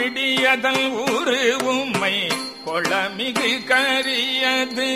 பிடியதல் ஊரு உம்மை கொளமிகு கரியது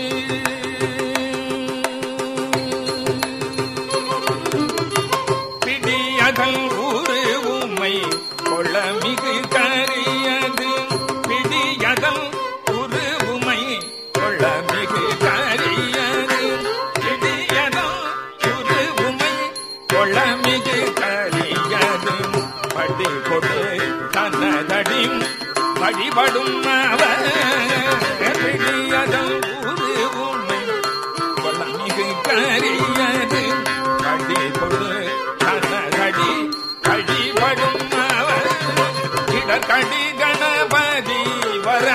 பிடியதல் ஊரு உம்மை கொளமிகு கரியது பிடியதல் ஊரு உம்மை கொளமிகு கரியது பிடியதல் ஊரு உம்மை கொளமிகு கரியது படி கொடு தன்னதடி வழிபடும் அவர் பிடியதல் ஊரு உம்மை கொளமிகு கரியது படி கொடு தன்னதடி வழிபடும் அவர் இடக்கடி கணபதி வர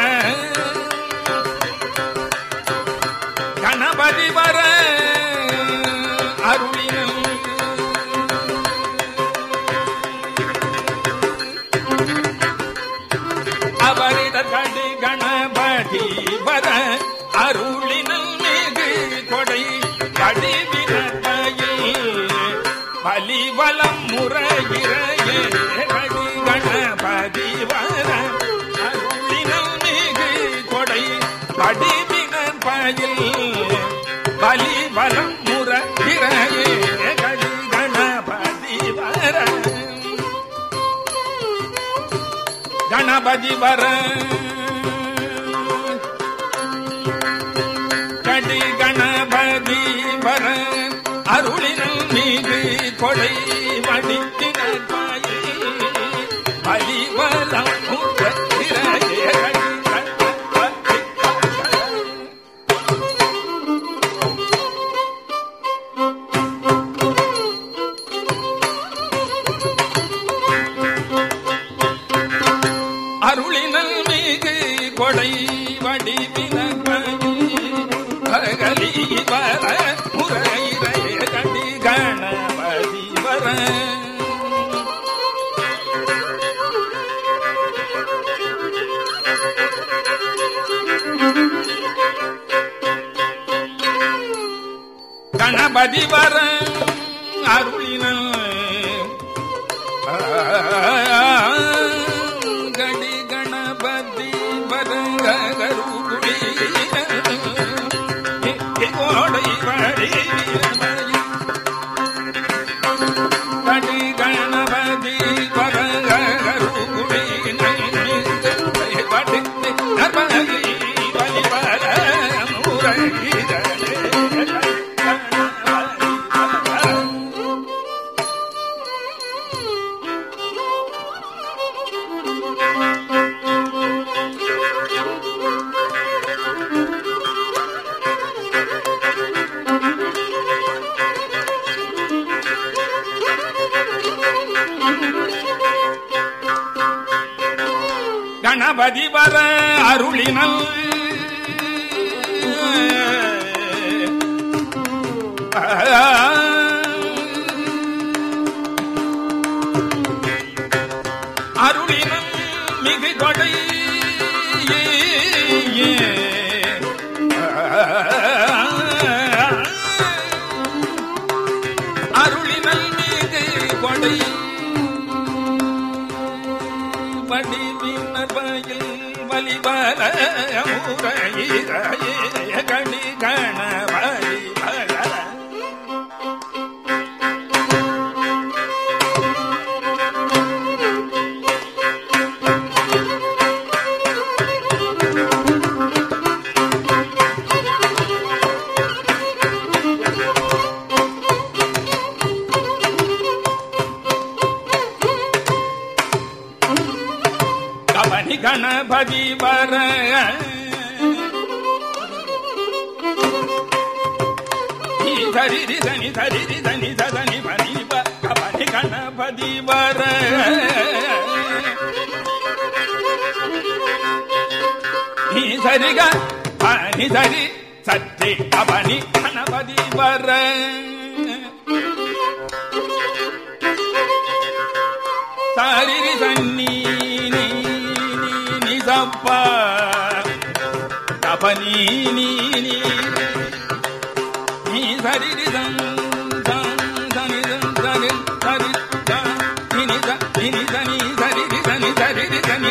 கணபதி வர அருளினும் அவரிடக்கடி கணபதி வர அருளினல் மிகு கொடை கடிவினையில் பலிவலம் முறையிறையே கடி கணபதி வர அருளினல் மிகு கொடை கடிவினர் பயில் பலிவலம் முறையிறையே கடி கணபதி வர கணபதி வர கடி கணபதி வர அருளினல் மீது கொடை வடித்தினர் பாயே பலிவலம் முத்திரையே கடி கணபதி வர. அருளினல் மிகு கொடை வடிவினகலி வர முறையிலே கடி கணபதி வர கணபதி வர அருளினல் கடி கணபதி வரங்கருகுடி கோடை வழி கடி கணபதி வரங்கருகுடி படித்து நபதி வழிபர முறையிலே கணபதி வர அருளினல் அருளினல் மிகு கொடை அருளினல் மிகு கொடை வடிவினர்பயில் வலிபல முறையிறையே கணி கண வலிபல கவனி கணபதி வர நீ சரிரி தனி சரிரி தனி சதனி பனி ப கவனி கணபதி வர நீ சரிக பனி சரி சத்தி கவனி கணபதி வர சாரிரி சன்னி நீ நீ சப்பா தபனி நீ நீ நீ சரிரி சம் சம் சனி சம் சரி சரி ச நினி ச நினி சனி சரிரி சனி சரிரி சனி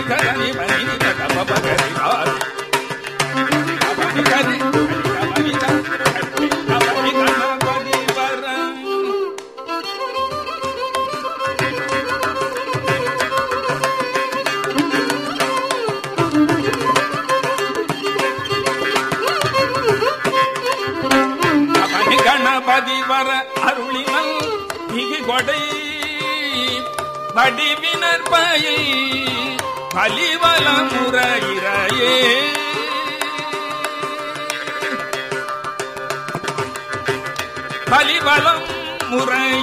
கொடை வடிவினர் பயில் பலிவல முறையிறையே பலிவலம் முறை